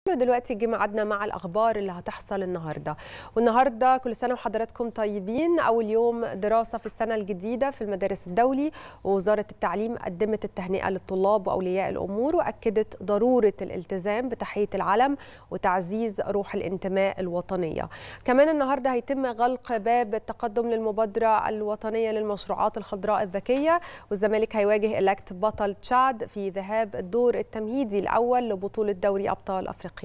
دلوقتي جه ميعادنا مع الاخبار اللي هتحصل النهارده والنهارده كل سنه وحضراتكم طيبين اول يوم دراسه في السنه الجديده في المدارس الدولي ووزاره التعليم قدمت التهنئه للطلاب واولياء الامور واكدت ضروره الالتزام بتحيه العلم وتعزيز روح الانتماء الوطنيه كمان النهارده هيتم غلق باب التقدم للمبادره الوطنيه للمشروعات الخضراء الذكيه والزمالك هيواجه الكت بطل تشاد في ذهاب الدور التمهيدي الاول لبطوله دوري ابطال افريقيا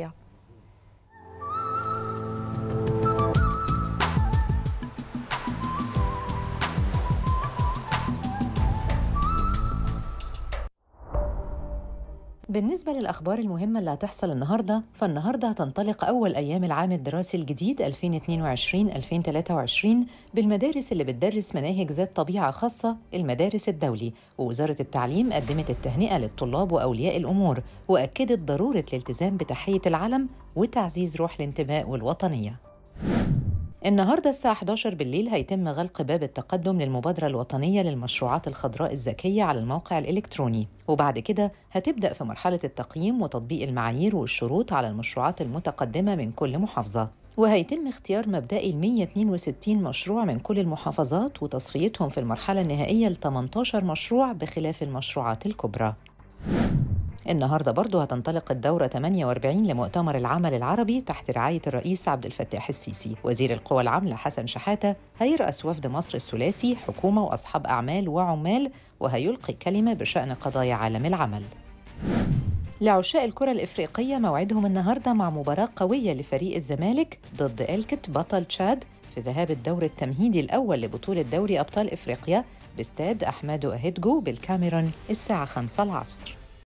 بالنسبة للأخبار المهمة اللي هتحصل النهاردة فالنهاردة هتنطلق أول أيام العام الدراسي الجديد 2022-2023 بالمدارس اللي بتدرس مناهج ذات طبيعة خاصة المدارس الدولي ووزارة التعليم قدمت التهنئة للطلاب وأولياء الأمور وأكدت ضرورة الالتزام بتحية العلم وتعزيز روح الانتماء والوطنية النهارده الساعة 11 بالليل هيتم غلق باب التقدم للمبادرة الوطنية للمشروعات الخضراء الذكية على الموقع الإلكتروني، وبعد كده هتبدأ في مرحلة التقييم وتطبيق المعايير والشروط على المشروعات المتقدمة من كل محافظة. وهيتم اختيار مبدئي ال 162 مشروع من كل المحافظات وتصفيتهم في المرحلة النهائية ل 18 مشروع بخلاف المشروعات الكبرى. النهارده برضه هتنطلق الدورة 48 لمؤتمر العمل العربي تحت رعاية الرئيس عبد الفتاح السيسي، وزير القوى العاملة حسن شحاتة هيرأس وفد مصر الثلاثي حكومة وأصحاب أعمال وعمال وهيلقي كلمة بشأن قضايا عالم العمل. لعشاء الكرة الإفريقية موعدهم النهاردة مع مباراة قوية لفريق الزمالك ضد إلكت بطل تشاد في ذهاب الدور التمهيدي الأول لبطولة دوري أبطال إفريقيا باستاد أحمادو أهيدجو بالكاميرون الساعة 5 العصر